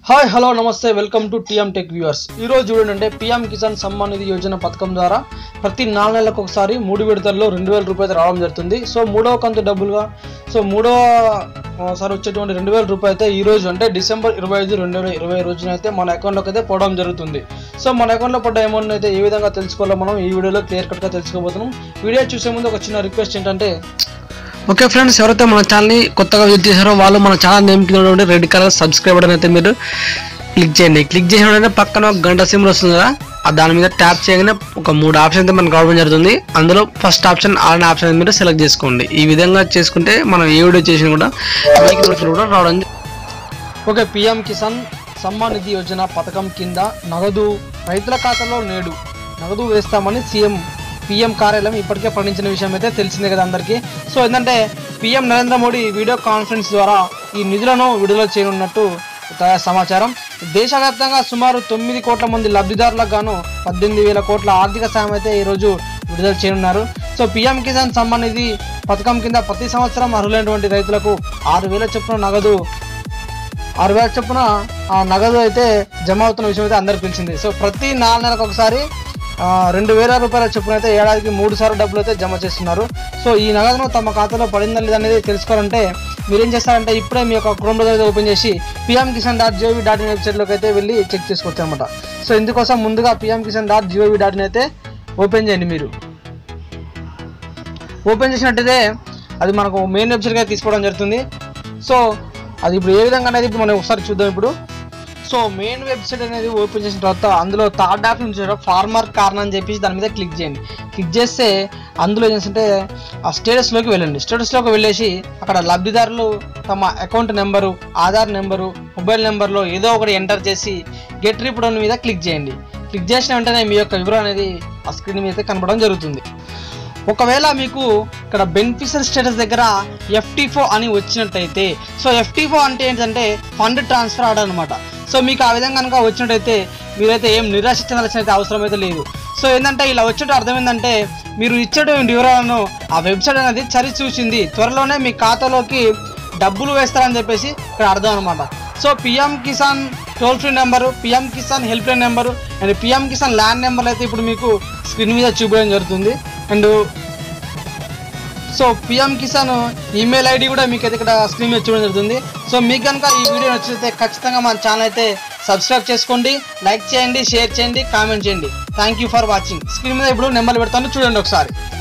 Hi hello namaste welcome to TM tech viewers ఈరోజు చూడండి అంటే పీఎం కిసాన్ సమ్మాన్ నిధి యోజన పథకం ద్వారా ప్రతి నాలుగు నెలలకు ఒకసారి మూడు విడతల్లో రెండు వేల రూపాయలు రావడం జరుగుతుంది సో మూడవ కంతు డబ్బులుగా సో మూడవ ఆ, సారి వచ్చేటువంటి రెండు వేల రూపాయలు అయితే ఈ రోజు అంటే డిసెంబర్ ఇరవై ఐదు రెండు వేల ఇరవై రోజున అయితే మన అకౌంట్లోకి అయితే పోవడం జరుగుతుంది సో మన అకౌంట్లో పడ్డ అమౌంట్ అయితే ఏ విధంగా తెలుసుకోవాలో మనం ఈ వీడియోలో క్లియర్ కట్గా తెలుసుకోబోతున్నాం వీడియో చూసే ముందు ఒక చిన్న రిక్వెస్ట్ ఏంటంటే ఓకే ఫ్రెండ్స్ ఎవరైతే మన ఛానల్ని కొత్తగా విజిట్ చేశారో వాళ్ళు మన ఛానల్ నేమ్ కింద ఉండే రెడ్ కలర్ సబ్స్క్రైబ్ బటన్ అయితే మీరు క్లిక్ చేయండి క్లిక్ చేసిన వెంటనే పక్కన ఒక గంట సింబల్ వస్తుంది కదా ఆ దాని మీద ట్యాప్ చేయగానే ఒక మూడు ఆప్షన్ అయితే మనకు రావడం జరుగుతుంది అందులో ఫస్ట్ ఆప్షన్ ఆన్ ఆప్షన్ మీరు సెలెక్ట్ చేసుకోండి ఈ విధంగా చేసుకుంటే మనం ఏ వీడియో చేసినా కూడా మీకు notification కూడా రావడం జరుగుతుంది. ఓకే పిఎం కిసాన్ సమ్మాన్ నిధి యోజన పథకం కింద నగదు రైతుల ఖాతాలో నేడు నగదు వేస్తామని సీఎం పిఎం కార్యాలయం ఇప్పటికే ప్రకటించిన విషయం అయితే తెలిసిందే కదా అందరికీ సో ఏంటంటే PM Narendra Modi video conference ద్వారా ఈ నిధులను విడుదల చేయనున్నట్టు ఒక సమాచారం దేశవ్యాప్తంగా సుమారు తొమ్మిది కోట్ల మంది లబ్ధిదారులకు గాను పద్దెనిమిది వేల కోట్ల ఆర్థిక సాయం అయితే ఈరోజు విడుదల చేయనున్నారు సో పిఎం కిసాన్ సమ్మాన్ నిధి పథకం కింద ప్రతి సంవత్సరం అర్హులైనటువంటి రైతులకు ఆరు వేల చొప్పున నగదు ఆరు వేల చొప్పున ఆ నగదు అయితే జమ అవుతున్న విషయం అయితే అందరికి తెలిసింది సో ప్రతి నాలుగు నెలలకు ఒకసారి ఆ, రెండు వేల రూపాయల చొప్పున అయితే ఏడాదికి మూడు సార్లు డబ్బులు అయితే జమ చేస్తున్నారు సో ఈ నగదును తమ ఖాతాలో పడిందా లేదా అనేది తెలుసుకోవాలంటే మీరు ఏం చేస్తారంటే ఇప్పుడే మీ యొక్క క్రోమ్ బ్రౌజర్ అయితే ఓపెన్ చేసి PM Kisan dot GOV dot in వెబ్సైట్లోకి అయితే వెళ్ళి చెక్ చేసుకోవచ్చు అనమాట సో ఇందుకోసం ముందుగా PM Kisan dot GOV dot in అయితే ఓపెన్ చేయండి మీరు ఓపెన్ చేసినట్టయితే అది మనకు మెయిన్ వెబ్సైట్గా తీసుకోవడం జరుగుతుంది సో అది ఇప్పుడు ఏ విధంగా అనేది ఇప్పుడు మనం ఒకసారి చూద్దాం ఇప్పుడు సో మెయిన్ వెబ్సైట్ అనేది ఓపెన్ చేసిన తర్వాత అందులో థర్డ్ యాప్ నుంచి ఫార్మర్ కార్న్ అని చెప్పేసి దాని మీద క్లిక్ చేయండి క్లిక్ చేస్తే అందులో ఏం చేస్తుంటే ఆ స్టేటస్లోకి వెళ్ళండి స్టేటస్లోకి వెళ్ళేసి అక్కడ లబ్ధిదారులు తమ account number Aadhaar number mobile నెంబర్లో ఏదో ఒకటి ఎంటర్ చేసి గెట్ రిపోర్ట్ మీద క్లిక్ చేయండి క్లిక్ చేసిన వెంటనే మీ యొక్క వివరం అనేది ఆ స్క్రీన్ మీద అయితే కనపడడం జరుగుతుంది ఒకవేళ మీకు ఇక్కడ బెనిఫిషియల్ స్టేటస్ దగ్గర ఎఫ్టీఫో అని వచ్చినట్టయితే సో ఎఫ్టీఫో అంటే ఏంటంటే ఫండ్ ట్రాన్స్ఫర్ ఆర్డర్ అనమాట సో మీకు ఆ విధంగా కనుక వచ్చినట్టయితే మీరైతే ఏం నిరాశ చెందాల్సిన అయితే అవసరం అయితే లేదు సో ఏంటంటే ఇలా వచ్చేట అర్థం ఏంటంటే మీరు ఇచ్చేటువంటి వివరాలను ఆ వెబ్సైట్ అనేది చరి చూసింది త్వరలోనే మీ ఖాతాలోకి డబ్బులు వేస్తారని చెప్పేసి ఇక్కడ అర్థం అనమాట so PM Kisan toll free number PM Kisan help line number and PM Kisan land number అయితే ఇప్పుడు మీకు స్క్రీన్ మీద చూపించడం జరుగుతుంది and so PM Kisan email ID కూడా మీకు అయితే ఇక్కడ స్క్రీన్ మీద చూడడం జరుగుతుంది సో మీకు కనుక ఈ వీడియో నచ్చితే ఖచ్చితంగా మన ఛానల్ అయితే సబ్స్క్రైబ్ చేసుకోండి లైక్ చేయండి షేర్ చేయండి కామెంట్ చేయండి thank you for watching screen మీద ఇప్పుడు నెంబర్లు పెడతాను చూడండి ఒకసారి